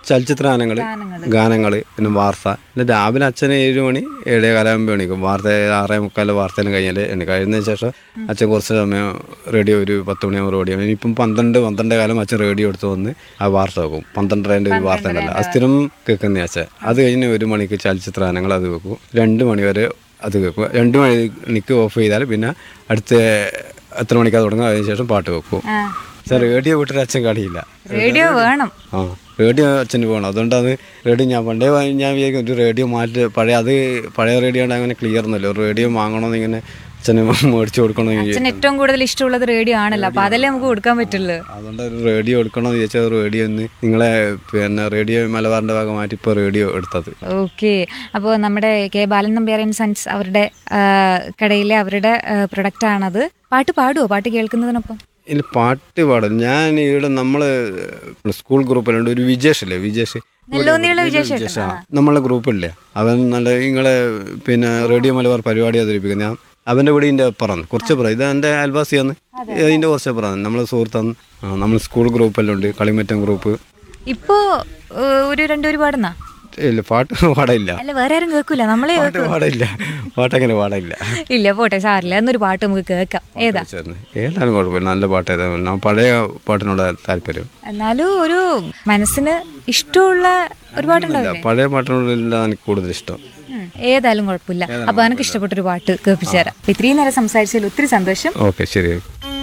ചലച്ചിത്ര ഗാനങ്ങൾ ഗാനങ്ങൾ പിന്നെ വാർത്ത പിന്നെ രാവിലെ അച്ഛന് ഏഴ് മണി ഏഴേ കാലാകുമ്പോൾ എണീക്കും വാർത്ത ആറേ മുക്കാൽ വാർത്തയെല്ലാം കഴിഞ്ഞാൽ എന്നെ കഴിഞ്ഞതിന് ശേഷം അച്ഛൻ കുറച്ച് സമയം റേഡിയോ ഒരു പത്ത് മണിയാകുമ്പോൾ റേഡിയോ ഇനിയിപ്പം പന്ത്രണ്ട് പന്ത്രണ്ടേ കാലം അച്ഛൻ റേഡിയോ എടുത്ത് വന്ന് ആ വാർത്ത വെക്കും പന്ത്രണ്ടരേൻ്റെ ഒരു വാർത്ത ഉണ്ടല്ലോ അത് സ്ഥിരം കേൾക്കുന്ന അച്ഛൻ അത് കഴിഞ്ഞ് ഒരു മണിക്ക് ചലച്ചിത്ര ഗാനങ്ങൾ അത് വെക്കും രണ്ട് മണി വരെ അത് കേൾക്കും രണ്ട് മണിക്ക് ഓഫ് ചെയ്താൽ പിന്നെ അടുത്ത എത്ര മണിക്കാണ് തുടങ്ങുക അതിന് ശേഷം പാട്ട് വെക്കും ആ. സാർ റേഡിയോ വിട്ടിട്ട് അച്ഛൻ കളിയില്ല റേഡിയോ വേണം ആ റേഡിയോ അച്ഛന് പോകണം അതുകൊണ്ട് അത് റേഡിയോ ഞാൻ പണ്ടേ വാ- ഞാൻ വിചാരിക്കും ഒരു റേഡിയോ മാറ്റി പഴയ അത് പഴയ റേഡിയോ ഉണ്ട് അങ്ങനെ ക്ലിയർ ഒന്നുമല്ലോ ഒരു റേഡിയോ വാങ്ങണമെന്ന് ഇങ്ങനെ അച്ഛന് മേടിച്ചു കൊടുക്കണമെന്ന് വിചാരിച്ചു. അച്ഛന് ഏറ്റവും കൂടുതൽ ഇഷ്ടമുള്ളത് റേഡിയോ ആണല്ലോ അപ്പൊ അതല്ലേ നമുക്ക് കൊടുക്കാൻ പറ്റുള്ളൂ അതുകൊണ്ട് ഒരു റേഡിയോ എടുക്കണമെന്ന് വിചാരിച്ചാൽ റേഡിയോ ഒന്ന് നിങ്ങളെ പിന്നെ റേഡിയോ മലബാറിന്റെ ഭാഗമായിട്ട് ഇപ്പോൾ റേഡിയോ എടുത്തത് ഓക്കെ അപ്പോൾ നമ്മുടെ K Balan Nambiar and sons അവരുടെ ആ, കടയിലെ അവരുടെ പ്രൊഡക്റ്റ് ആണത് പാട്ട് പാടുവോ പാട്ട് കേൾക്കുന്നതിനൊപ്പം ഇല്ല പാട്ട് പാടും ഞാൻ ഇവിടെ നമ്മള് സ്കൂൾ ഗ്രൂപ്പിലുണ്ട് ഒരു വിജേഷ് ഇല്ലേ വിജേഷ് നെല്ലോന്നിയുള്ള വിജേഷ് വിജേഷ് ആ നമ്മളെ ഗ്രൂപ്പില്ലേ അവൻ നല്ല നിങ്ങളെ പിന്നെ റേഡിയോ മലബാർ പരിപാടി അവതരിപ്പിക്കും ഞാൻ അവൻ്റെ വീട് ഇതിൻ്റെ അപ്പുറം കുറച്ച് അപ്പുറം ഇത് എൻ്റെ അയൽവാസിയാണ് ഇതിൻ്റെ കുറച്ച് അപ്പുറം നമ്മളെ സുഹൃത്താണ് ആ, നമ്മൾ സ്കൂൾ ഗ്രൂപ്പെല്ലാം ഉണ്ട് കളിമറ്റം ഗ്രൂപ്പ് ഇപ്പോ ഏ, ഒരു രണ്ടുപേര് പാടുന്ന ഇല്ല പാട്ട് പാടില്ല അല്ല വേറെ ആരും കേൾക്കൂല നമ്മളെ പാട്ട് പാടില്ല പാട്ടങ്ങനെ പാടില്ല ഇല്ല പോട്ടെ സാറില്ല എന്നൊരു പാട്ട് നമുക്ക് കേൾക്കാം ഏതാ ചേർന്ന് ഏതായാലും കുഴപ്പമില്ല നല്ല പാട്ട് ഏതായാലും ഞാൻ പഴയ പാട്ടിനോട് താല്പര്യം എന്നാലും ഒരു മനസ്സിന് ഇഷ്ടമുള്ള ഒരു പാട്ടുണ്ടാവില്ലേ ഇല്ല, പഴയ പാട്ടിനോടെല്ലാം എനിക്ക് കൂടുതൽ ഇഷ്ടം ഉം, ഏതായാലും കുഴപ്പമില്ല അപ്പൊ എനിക്ക് ഇഷ്ടപ്പെട്ടൊരു പാട്ട് കേൾപ്പിച്ചു തരാം അപ്പൊ ഇത്രയും നേരം സംസാരിച്ചതിൽ ഒത്തിരി സന്തോഷം ഓക്കെ ശരി